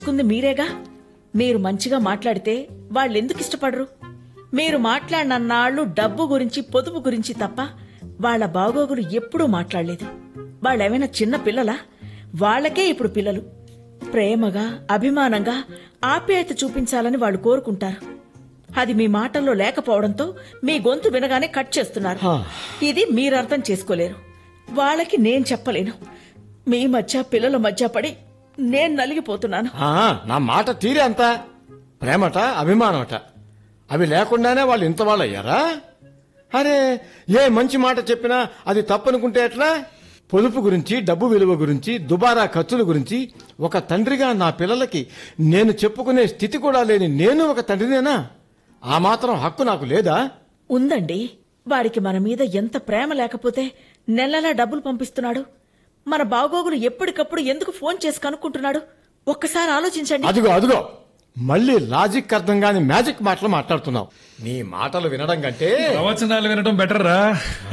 కుంది మీరేగా మీరు మంచిగా మాట్లాడితే వాళ్ళెందుకు ఇష్టపడరు మీరు మాట్లాడినన్నాళ్ళు డబ్బు గురించి పొదుపు గురించి తప్ప వాళ్ళ బాగోగులు ఎప్పుడూ మాట్లాడలేదు వాళ్ళేమైనా చిన్న పిల్లలా వాళ్ళకే ఇప్పుడు పిల్లలు ప్రేమగా అభిమానంగా ఆప్యాయత చూపించాలని వాళ్ళు కోరుకుంటారు అది మీ మాటల్లో లేకపోవడంతో మీ గొంతు వినగానే కట్ చేస్తున్నారు ఇది మీరు అర్థం చేసుకోలేరు వాళ్ళకి నేను చెప్పలేను మీ మధ్య పిల్లల మధ్య పడి నేను నలిగిపోతున్నాను ఆ, నా మాట తీరే అంత ప్రేమట అభిమానమట అవి లేకుండానే వాళ్ళు ఇంత వాళ్ళు అయ్యారా అరే ఏ మంచి మాట చెప్పినా అది తప్పనుకుంటే ఎట్లా పొదుపు గురించి డబ్బు విలువ గురించి దుబారా ఖర్చుల గురించి ఒక తండ్రిగా నా పిల్లలకి నేను చెప్పుకునే స్థితి కూడా లేని నేను ఒక తండ్రినేనా ఆ మాత్రం హక్కు నాకు లేదా ఉందండి వాడికి మన మీద ఎంత ప్రేమ లేకపోతే నెలలా డబ్బులు పంపిస్తున్నాడు మన బాగోగులు ఎప్పటికప్పుడు ఎందుకు ఫోన్ చేసి కనుక్కుంటున్నాడు ఒక్కసారి ఆలోచించండి అదిగో అదిగో మళ్ళీ లాజిక్ అర్థం కాని మ్యాజిక్ మాటలు మాట్లాడుతున్నావు నీ మాటలు వినడం కంటే ప్రవచనాలు వినడం బెటర్ రా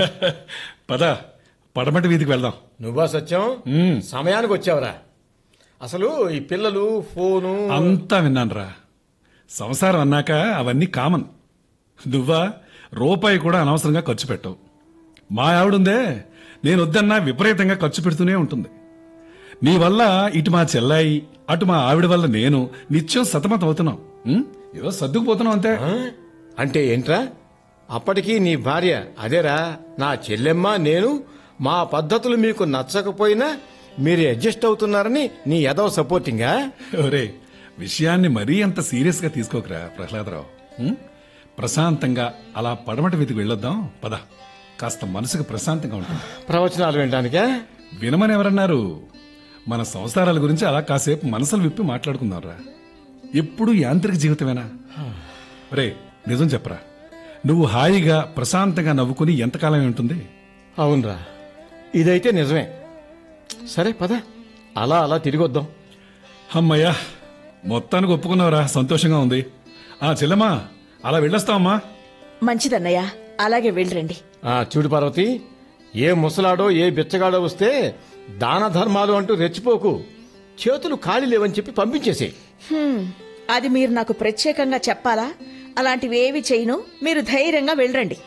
పద పడమటి వీధికి వెళ్దాం నువ్వా సత్యం సమయానికి వచ్చావురా అసలు ఈ పిల్లలు ఫోను అంతా విన్నాను రా సంసారం అన్నాక అవన్నీ కామన్ నువ్వా రూపాయి కూడా అనవసరంగా ఖర్చు పెట్టవు మా ఆవిడుందే నేను వద్దన్నా విపరీతంగా ఖర్చు పెడుతూనే ఉంటుంది నీ వల్ల ఇటు మా చెల్లాయి అటు మా ఆవిడ వల్ల నేను నిత్యం సతమతం అవుతున్నాం ఉం? ఏదో సర్దుకుపోతున్నాం అంతే ఆ? అంటే ఏంట్రా అప్పటికి నీ భార్య అదేరా నా చెల్లెమ్మ నేను మా పద్ధతులు మీకు నచ్చకపోయినా మీరు అడ్జస్ట్ అవుతున్నారని నీ ఎదవ సపోర్టింగా ఒరే విషయాన్ని మరీ అంత సీరియస్ గా తీసుకోకరా ప్రహ్లాదరావు ఉం? ప్రశాంతంగా అలా పడమటి వీధికి వెళ్ళొద్దాం పద కాస్త మనసుకు ప్రశాంతంగా ఉంటుంది ప్రవచనాలు వినడానికా వినమని ఎవరన్నారు మన సంసారాల గురించి అలా కాసేపు మనసులు విప్పి మాట్లాడుకుందాం రా ఎప్పుడు యాంత్రిక జీవితమేనా రే నిజం చెప్పరా నువ్వు హాయిగా ప్రశాంతంగా నవ్వుకుని ఎంతకాలం ఉంటుంది అవునరా ఇదైతే నిజమే సరే పద అలా అలా తిరిగొద్దాం అమ్మయ్యా మొత్తానికి ఒప్పుకున్నావురా సంతోషంగా ఉంది ఆ చెల్లెమ్మా అలా వెళ్ళొస్తావమ్మా మంచిదన్నయ్య అలాగే వెళ్ళరండి ఆ చూడు పార్వతి ఏ ముసలాడో ఏ బిచ్చగాడో వస్తే దాన ధర్మాలు అంటూ రెచ్చిపోకు చేతులు ఖాళీ లేవని చెప్పి పంపించేసే హ్మ్, అది మీరు నాకు ప్రత్యేకంగా చెప్పాలా అలాంటివి ఏవి చేయను మీరు ధైర్యంగా వెళ్ళరండి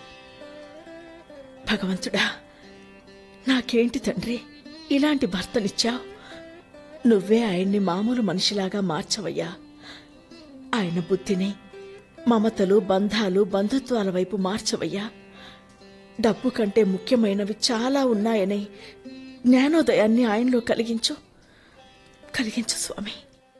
భగవంతుడా నాకేంటి తండ్రి ఇలాంటి భర్తనిచ్చావు నువ్వే ఆయన్ని మామూలు మనిషిలాగా మార్చవయ్యా ఆయన బుద్ధిని మమతలు బంధాలు బంధుత్వాల వైపు మార్చవయ్యా డబ్బు కంటే ముఖ్యమైనవి చాలా ఉన్నాయని జ్ఞానోదయాన్ని ఆయనలో కలిగించు కలిగించు స్వామి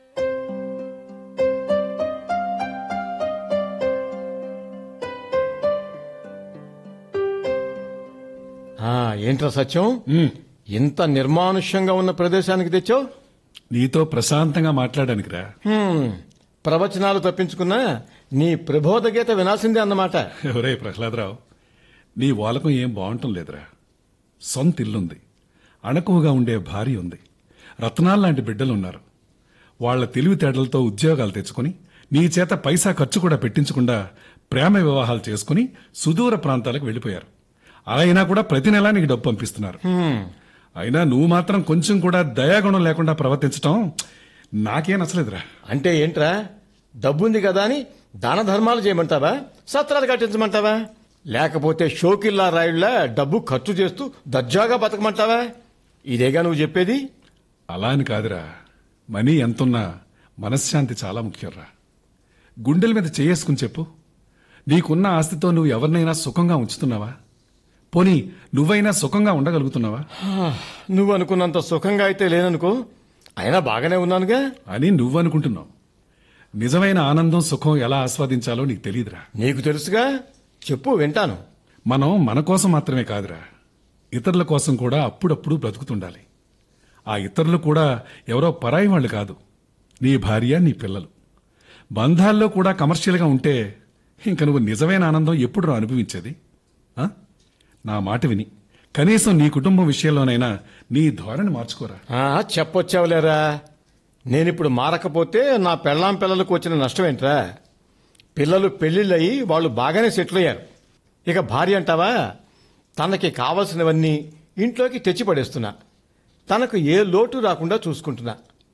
ఆ ఏంట్రా సత్యం ఇంత నిర్మానుష్యంగా ఉన్న ప్రదేశానికి తెచ్చావు నీతో ప్రశాంతంగా మాట్లాడడానికి రా హ్మ్, ప్రవచనాలు తప్పించుకున్నా నీ ప్రబోధ గీత వినాల్సిందే అన్నమాట ఎవరే ప్రహ్లాదరావు నీ వాలకం ఏం బాగుంటం లేదురా సొంత ఇల్లుంది అణకువగా ఉండే భార్య ఉంది రత్నాలు లాంటి బిడ్డలు ఉన్నారు వాళ్ల తెలివితేటలతో ఉద్యోగాలు తెచ్చుకుని నీ చేత పైసా ఖర్చు కూడా పెట్టించకుండా ప్రేమ వివాహాలు చేసుకుని సుదూర ప్రాంతాలకు వెళ్లిపోయారు అయినా కూడా ప్రతి నెలా నీకు డబ్బు పంపిస్తున్నారు అయినా నువ్వు మాత్రం కొంచెం కూడా దయాగుణం లేకుండా ప్రవర్తించటం నాకేం నచ్చలేదురా అంటే ఏంట్రా డబ్బుంది కదా అని దాన ధర్మాలు చేయమంటావా సత్రాలు కట్టించమంటావా లేకపోతే షోకిల్లా రాయుళ్ళ డబ్బు ఖర్చు చేస్తూ దర్జాగా బతకమంటావా ఇదేగా నువ్వు చెప్పేది అలా అని కాదురా మనీ ఎంతున్నా మనశ్శాంతి చాలా ముఖ్యంరా గుండెల మీద చేసుకుని చెప్పు నీకున్న ఆస్తితో నువ్వు ఎవరినైనా సుఖంగా ఉంచుతున్నావా పోనీ నువ్వైనా సుఖంగా ఉండగలుగుతున్నావా హా, నువ్వు అనుకున్నంత సుఖంగా అయితే లేననుకో అయినా బాగానే ఉన్నానుగా అని నువ్వనుకుంటున్నావు నిజమైన ఆనందం సుఖం ఎలా ఆస్వాదించాలో నీకు తెలియదురా నీకు తెలుసుగా చెప్పు వింటాను మనం మన కోసం మాత్రమే కాదురా ఇతరుల కోసం కూడా అప్పుడప్పుడు బ్రతుకుతుండాలి ఆ ఇతరులు కూడా ఎవరో పరాయి వాళ్ళు కాదు నీ భార్య నీ పిల్లలు బంధాల్లో కూడా కమర్షియల్గా ఉంటే ఇంక నువ్వు నిజమైన ఆనందం ఎప్పుడు రా అనుభవించేది ఆ? నా మాట విని కనీసం నీ కుటుంబం విషయంలోనైనా నీ ధోరణి మార్చుకోరా ఆ, చెప్పొచ్చావులేరా నేనిప్పుడు మారకపోతే నా పెళ్ళాం పిల్లలకు వచ్చిన నష్టం ఏంట్రా పిల్లలు పెళ్లిళ్ళయి వాళ్ళు బాగానే సెటిల్ అయ్యారు ఇక భార్య అంటావా తనకి కావలసినవన్నీ ఇంట్లోకి తెచ్చి పడేస్తున్నా తనకు ఏ లోటు రాకుండా చూసుకుంటున్నా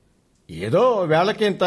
ఏదో వేళకి ఇంత